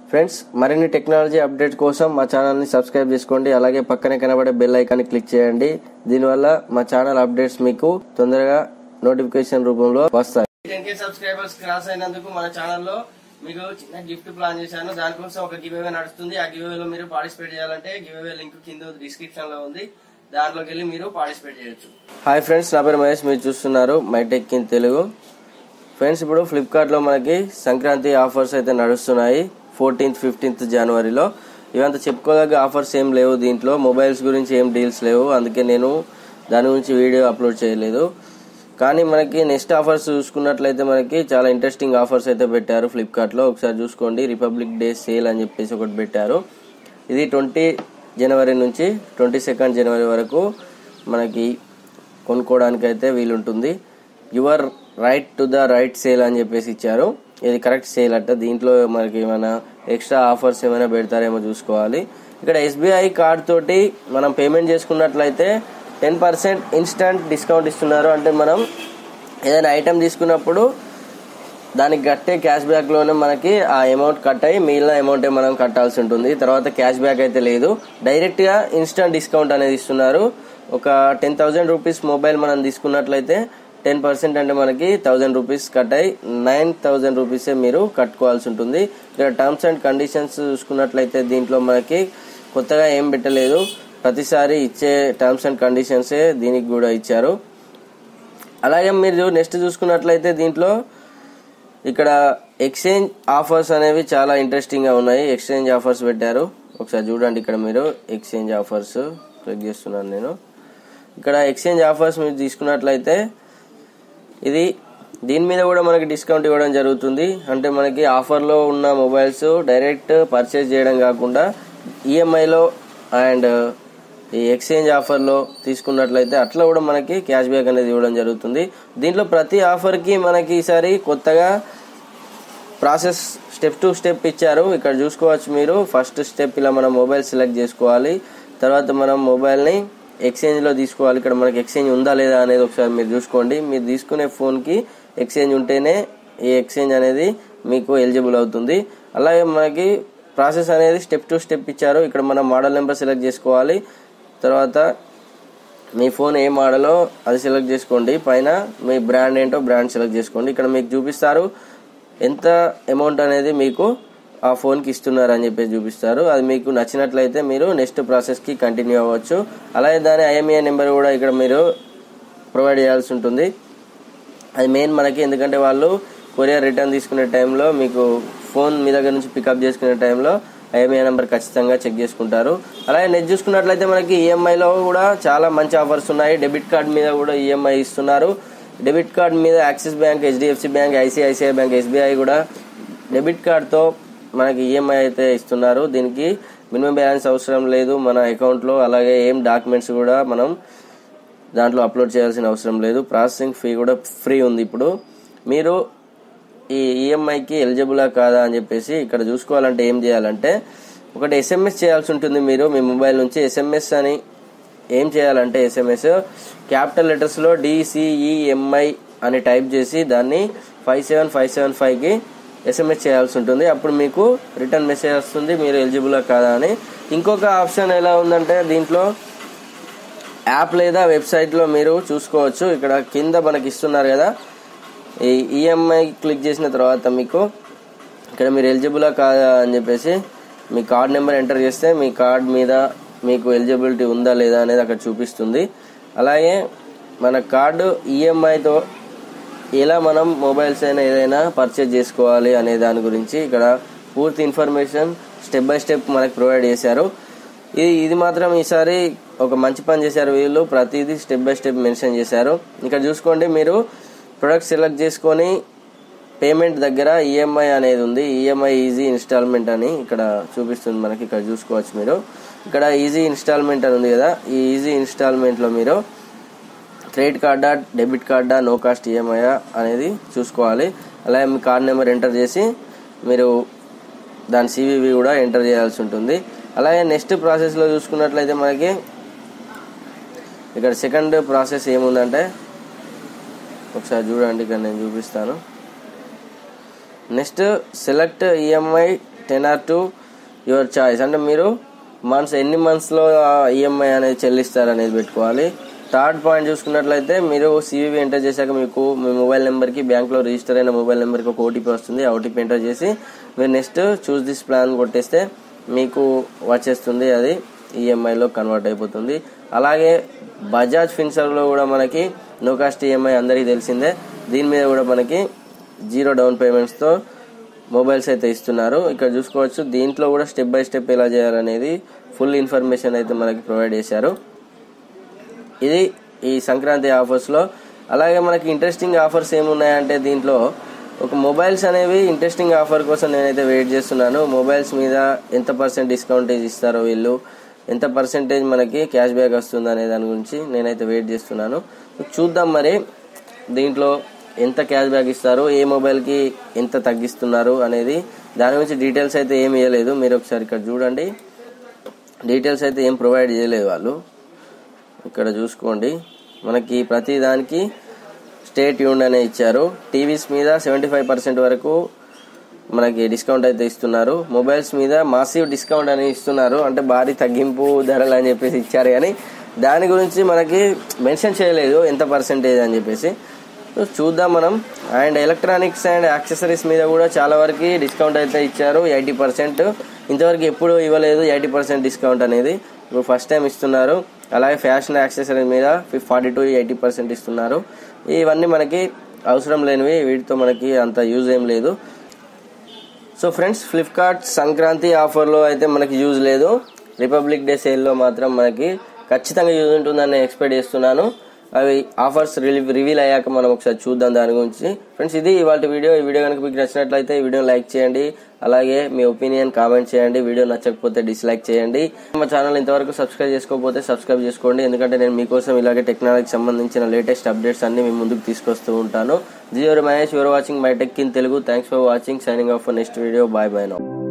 friends మరిన్ని technology update కోసం మా ఛానల్ని సబ్స్క్రైబ్ చేసుకోండి అలాగే పక్కనే కనబడే బెల్ ఐకాన్ని క్లిక్ చేయండి దీనివల్ల మా ఛానల్ అప్డేట్స్ మీకు తొందరగా నోటిఫికేషన్ రూపంలో వస్తాయి టెన్ కే సబ్స్క్రైబర్స్ క్రాస్ అయినందుకు మన ఛానల్లో మీకు చిన్న గిఫ్ట్ ప్లాన్ చేశాను దానికోసం ఒక గివ్ అవే నడుస్తుంది ఆ గివ్ లో మీరు పార్టిసిపేట్ చేయాలంటే గివ్ అవే లింక్ కింద డిస్క్రిప్షన్ లో ఉంది దాంట్లోకి వెళ్ళి మీరు పార్టిసిపేట్ చేయొచ్చు హాయ్ ఫ్రెండ్స్ నా పేరు మహేష్ మీరు చూస్తున్నారు మైటెక్ ఇన్ తెలుగు ఫ్రెండ్స్ ఇప్పుడు ఫ్లిప్కార్ట్లో మనకి సంక్రాంతి ఆఫర్స్ అయితే నడుస్తున్నాయి ఫోర్టీన్త్ ఫిఫ్టీన్త్ జనవరిలో ఇవంతా చెప్పుకోదగ్గ ఆఫర్స్ ఏం లేవు దీంట్లో మొబైల్స్ గురించి ఏం డీల్స్ లేవు అందుకే నేను దాని గురించి వీడియో అప్లోడ్ చేయలేదు కానీ మనకి నెక్స్ట్ ఆఫర్స్ చూసుకున్నట్లయితే మనకి చాలా ఇంట్రెస్టింగ్ ఆఫర్స్ అయితే పెట్టారు ఫ్లిప్కార్ట్లో ఒకసారి చూసుకోండి రిపబ్లిక్ డే సేల్ అని చెప్పేసి ఒకటి పెట్టారు ఇది ట్వంటీ జనవరి నుంచి ట్వంటీ సెకండ్ జనవరి వరకు మనకి కొనుక్కోవడానికి అయితే వీలుంటుంది your right to the right sale అని చెప్పేసి ఇచ్చారు ఇది కరెక్ట్ సేల్ అట్ట దీంట్లో మనకి ఏమైనా ఎక్స్ట్రా ఆఫర్స్ ఏమైనా పెడతారేమో చూసుకోవాలి ఇక్కడ ఎస్బీఐ కార్డ్ తోటి మనం పేమెంట్ చేసుకున్నట్లయితే టెన్ పర్సెంట్ ఇన్స్టంట్ డిస్కౌంట్ ఇస్తున్నారు అంటే మనం ఏదైనా ఐటెం తీసుకున్నప్పుడు దానికి కట్టే క్యాష్ బ్యాక్లోనే మనకి ఆ అమౌంట్ కట్ అయ్యి మిగిలిన అమౌంటే మనం కట్టాల్సి ఉంటుంది తర్వాత క్యాష్ బ్యాక్ అయితే లేదు డైరెక్ట్గా ఇన్స్టంట్ డిస్కౌంట్ అనేది ఇస్తున్నారు ఒక టెన్ థౌసండ్ రూపీస్ మొబైల్ మనం తీసుకున్నట్లయితే టెన్ పర్సెంట్ అంటే మనకి థౌజండ్ రూపీస్ కట్ అయ్యి నైన్ థౌజండ్ రూపీసే మీరు కట్టుకోవాల్సి ఉంటుంది ఇక్కడ టర్మ్స్ అండ్ కండిషన్స్ చూసుకున్నట్లయితే దీంట్లో మనకి కొత్తగా ఏం పెట్టలేదు ప్రతిసారి ఇచ్చే టర్మ్స్ అండ్ కండిషన్సే దీనికి కూడా ఇచ్చారు అలాగే మీరు నెక్స్ట్ చూసుకున్నట్లయితే దీంట్లో ఇక్కడ ఎక్స్చేంజ్ ఆఫర్స్ అనేవి చాలా ఇంట్రెస్టింగ్ గా ఉన్నాయి ఎక్స్చేంజ్ ఆఫర్స్ పెట్టారు ఒకసారి చూడండి ఇక్కడ మీరు ఎక్స్చేంజ్ ఆఫర్స్ క్లిక్ చేస్తున్నాను నేను ఇక్కడ ఎక్స్చేంజ్ ఆఫర్స్ మీరు తీసుకున్నట్లయితే ఇది దీని మీద కూడా మనకి డిస్కౌంట్ ఇవ్వడం జరుగుతుంది అంటే మనకి ఆఫర్లో ఉన్న మొబైల్స్ డైరెక్ట్ పర్చేజ్ చేయడం కాకుండా ఈఎంఐలో అండ్ ఈ ఎక్స్చేంజ్ ఆఫర్లో తీసుకున్నట్లయితే అట్లా కూడా మనకి క్యాష్ బ్యాక్ అనేది ఇవ్వడం జరుగుతుంది దీంట్లో ప్రతి ఆఫర్కి మనకి ఈసారి కొత్తగా ప్రాసెస్ స్టెప్ టు స్టెప్ ఇచ్చారు ఇక్కడ చూసుకోవచ్చు మీరు ఫస్ట్ స్టెప్ ఇలా మనం మొబైల్ సెలెక్ట్ చేసుకోవాలి తర్వాత మనం మొబైల్ని ఎక్స్చేంజ్లో తీసుకోవాలి ఇక్కడ మనకి ఎక్స్చేంజ్ ఉందా లేదా అనేది ఒకసారి మీరు చూసుకోండి మీరు తీసుకునే ఫోన్కి ఎక్స్చేంజ్ ఉంటేనే ఈ ఎక్స్చేంజ్ అనేది మీకు ఎలిజిబుల్ అవుతుంది అలాగే మనకి ప్రాసెస్ అనేది స్టెప్ టు స్టెప్ ఇచ్చారు ఇక్కడ మనం మోడల్ నెంబర్ సెలెక్ట్ చేసుకోవాలి తర్వాత మీ ఫోన్ ఏ మోడలో అది సెలెక్ట్ చేసుకోండి పైన మీ బ్రాండ్ ఏంటో బ్రాండ్ సెలెక్ట్ చేసుకోండి ఇక్కడ మీకు చూపిస్తారు ఎంత అమౌంట్ అనేది మీకు ఆ ఫోన్కి ఇస్తున్నారు అని చెప్పేసి చూపిస్తారు అది మీకు నచ్చినట్లయితే మీరు నెక్స్ట్ ప్రాసెస్కి కంటిన్యూ అవ్వచ్చు అలాగే దాని ఐఎంఏ నెంబర్ కూడా ఇక్కడ మీరు ప్రొవైడ్ చేయాల్సి ఉంటుంది అది మెయిన్ మనకి ఎందుకంటే వాళ్ళు కొరియర్ రిటర్న్ తీసుకునే టైంలో మీకు ఫోన్ మీ దగ్గర నుంచి పికప్ చేసుకునే టైంలో ఐఎంఐ నెంబర్ ఖచ్చితంగా చెక్ చేసుకుంటారు అలాగే నెట్ చూసుకున్నట్లయితే మనకి ఈఎంఐలో కూడా చాలా మంచి ఆఫర్స్ ఉన్నాయి డెబిట్ కార్డ్ మీద కూడా ఈఎంఐ ఇస్తున్నారు డెబిట్ కార్డ్ మీద Axis bank HDFC bank ICICI bank SBI కూడా డెబిట్ కార్డ్తో మనకి ఈఎంఐ అయితే ఇస్తున్నారు దీనికి మినిమం బ్యాలెన్స్ అవసరం లేదు మన అకౌంట్లో అలాగే ఏం డాక్యుమెంట్స్ కూడా మనం దాంట్లో అప్లోడ్ చేయాల్సిన అవసరం లేదు ప్రాసెసింగ్ ఫీ కూడా ఫ్రీ ఉంది ఇప్పుడు మీరు ఈ ఈఎంఐకి ఎలిజిబులా కాదా అని చెప్పేసి ఇక్కడ చూసుకోవాలంటే ఏం చేయాలంటే ఒకటి ఎస్ఎంఎస్ చేయాల్సి ఉంటుంది మీరు మీ మొబైల్ నుంచి ఎస్ఎంఎస్ అని ఏం చేయాలంటే ఎస్ఎంఎస్ క్యాపిటల్ లెటర్స్లో డిసిఈఎంఐ అని టైప్ చేసి దాన్ని ఫైవ్ సెవెన్ ఫైవ్ సెవెన్ ఫైవ్కి ఎస్ఎంఎస్ చేయాల్సి ఉంటుంది అప్పుడు మీకు రిటర్న్ మెసేజ్ వస్తుంది మీరు ఎలిజిబులా కాదా అని ఇంకొక ఆప్షన్ ఎలా ఉందంటే దీంట్లో యాప్ లేదా వెబ్సైట్లో మీరు చూసుకోవచ్చు ఇక్కడ కింద మనకి ఇస్తున్నారు కదా ఈ ఈఎంఐ క్లిక్ చేసిన తర్వాత మీకు ఇక్కడ మీరు ఎలిజిబులా కాదా అని చెప్పేసి మీ కార్డ్ నెంబర్ ఎంటర్ చేస్తే మీ కార్డ్ మీద మీకు ఎలిజిబిలిటీ ఉందా లేదా అనేది అక్కడ చూపిస్తుంది అలాగే మన కార్డు ఈఎంఐతో ఎలా మనం మొబైల్స్ అయినా ఏదైనా పర్చేజ్ చేసుకోవాలి అనే దాని గురించి ఇక్కడ పూర్తి ఇన్ఫర్మేషన్ స్టెప్ బై స్టెప్ మనకు ప్రొవైడ్ చేశారు ఇది ఇది మాత్రం ఈసారి ఒక మంచి పని చేశారు వీళ్ళు ప్రతిదీ స్టెప్ బై స్టెప్ మెన్షన్ చేశారు ఇక్కడ చూసుకోండి మీరు ప్రొడక్ట్ సెలెక్ట్ చేసుకొని పేమెంట్ దగ్గర ఈఎంఐ అనేది ఉంది ఈఎంఐ ఈజీ ఇన్స్టాల్మెంట్ అని ఇక్కడ చూపిస్తుంది మనకి ఇక్కడ చూసుకోవచ్చు మీరు ఇక్కడ ఈజీ ఇన్స్టాల్మెంట్ అని ఉంది కదా ఈ ఈజీ ఇన్స్టాల్మెంట్లో మీరు క్రెడిట్ కార్డా డెబిట్ కార్డా నో కాస్ట్ ఈఎంఐ అనేది చూసుకోవాలి అలాగే మీ కార్డ్ నెంబర్ ఎంటర్ చేసి మీరు దాని సివివి కూడా ఎంటర్ చేయాల్సి ఉంటుంది అలాగే నెక్స్ట్ ప్రాసెస్లో చూసుకున్నట్లయితే మనకి ఇక్కడ సెకండ్ ప్రాసెస్ ఏముందంటే ఒకసారి చూడండి ఇక్కడ నేను చూపిస్తాను next select EMI ten or to your choice అంటే మీరు మంత్స్ ఎన్ని మంత్స్లో ఈఎంఐ అనేది చెల్లిస్తారు అనేది పెట్టుకోవాలి థర్డ్ పాయింట్ చూసుకున్నట్లయితే మీరు సివివి ఎంటర్ చేశాక మీకు మీ మొబైల్ నెంబర్కి బ్యాంక్లో రిజిస్టర్ అయిన మొబైల్ నెంబర్కి ఒక ఓటీపీ వస్తుంది ఆ ఓటీపీ ఎంటర్ చేసి మీరు నెక్స్ట్ చూస్ దిస్ ప్లాన్ కొట్టేస్తే మీకు వచ్చేస్తుంది అది ఈఎంఐలో కన్వర్ట్ అయిపోతుంది అలాగే బజాజ్ ఫిన్సర్వ్లో కూడా మనకి నో కాస్ట్ ఈఎంఐ అందరికీ తెలిసిందే దీని మీద కూడా మనకి జీరో డౌన్ పేమెంట్స్తో మొబైల్స్ అయితే ఇస్తున్నారు ఇక్కడ చూసుకోవచ్చు దీంట్లో కూడా స్టెప్ బై స్టెప్ ఎలా చేయాలనేది ఫుల్ ఇన్ఫర్మేషన్ అయితే మనకి ప్రొవైడ్ చేశారు ఇది ఈ సంక్రాంతి ఆఫర్స్లో అలాగే మనకి ఇంట్రెస్టింగ్ ఆఫర్స్ ఏమున్నాయంటే దీంట్లో ఒక మొబైల్స్ అనేవి ఇంట్రెస్టింగ్ ఆఫర్ కోసం నేనైతే వెయిట్ చేస్తున్నాను మొబైల్స్ మీద ఎంత పర్సెంట్ డిస్కౌంటేజ్ ఇస్తారో వీళ్ళు ఎంత పర్సెంటేజ్ మనకి క్యాష్ బ్యాక్ వస్తుంది అనే దాని గురించి నేనైతే వెయిట్ చేస్తున్నాను చూద్దాం మరి దీంట్లో ఎంత క్యాష్ బ్యాక్ ఇస్తారు ఏ మొబైల్కి ఎంత తగ్గిస్తున్నారు అనేది దాని గురించి డీటెయిల్స్ అయితే ఏమి ఇవ్వలేదు మీరు ఒకసారి ఇక్కడ చూడండి డీటెయిల్స్ అయితే ఏం ప్రొవైడ్ చేయలేదు వాళ్ళు ఇక్కడ చూసుకోండి మనకి ప్రతి దానికి స్టేట్ యూన్ అనే ఇచ్చారు టీవీస్ మీద సెవెంటీ ఫైవ్ పర్సెంట్ వరకు మనకి డిస్కౌంట్ అయితే ఇస్తున్నారు మొబైల్స్ మీద మాసివ్ డిస్కౌంట్ అని ఇస్తున్నారు అంటే భారీ తగ్గింపు ధరలు అని చెప్పేసి ఇచ్చారు కానీ దాని గురించి మనకి మెన్షన్ చేయలేదు ఎంత పర్సెంటేజ్ అని చెప్పేసి సో చూద్దాం మనం అండ్ ఎలక్ట్రానిక్స్ అండ్ యాక్సెసరీస్ మీద కూడా చాలా వరకు డిస్కౌంట్ అయితే ఇచ్చారు ఎయిటీ పర్సెంట్ ఇంతవరకు ఎప్పుడు ఇవ్వలేదు ఎయిటీ పర్సెంట్ డిస్కౌంట్ అనేది ఇప్పుడు ఫస్ట్ టైం ఇస్తున్నారు అలాగే ఫ్యాషన్ యాక్సెసరీస్ మీద ఫార్టీ టు ఎయిటీ పర్సెంట్ ఇస్తున్నారు ఇవన్నీ మనకి అవసరం లేనివి వీటితో మనకి అంత యూజ్ ఏం లేదు సో ఫ్రెండ్స్ ఫ్లిప్కార్ట్ సంక్రాంతి ఆఫర్లో అయితే మనకి యూజ్ లేదు రిపబ్లిక్ డే సేల్లో మాత్రం మనకి ఖచ్చితంగా యూజ్ ఉంటుందని నేను ఎక్స్పెక్ట్ చేస్తున్నాను అవి ఆఫర్స్ రివీల్ అయ్యాక మనం ఒకసారి చూద్దాం దాని గురించి ఫ్రెండ్స్ ఇది ఇవాళ వీడియో ఈ వీడియో కనుక మీకు నచ్చినట్లయితే ఈ వీడియో లైక్ చేయండి అలాగే మీ ఒపీనియన్ కామెంట్ చేయండి వీడియో నచ్చకపోతే డిస్లైక్ చేయండి మా ఛానల్ ఇంతవరకు సబ్స్క్రైబ్ చేసుకోకపోతే సబ్స్క్రైబ్ చేసుకోండి ఎందుకంటే నేను మీకోసం ఇలాగే టెక్నాలజీకి సంబంధించిన లేటెస్ట్ అప్డేట్స్ అన్ని మీ ముందుకు తీసుకొస్తూ ఉంటాను జియో Mahesh you're watching my tech in Telugu thanks for watching signing off next video bye bye now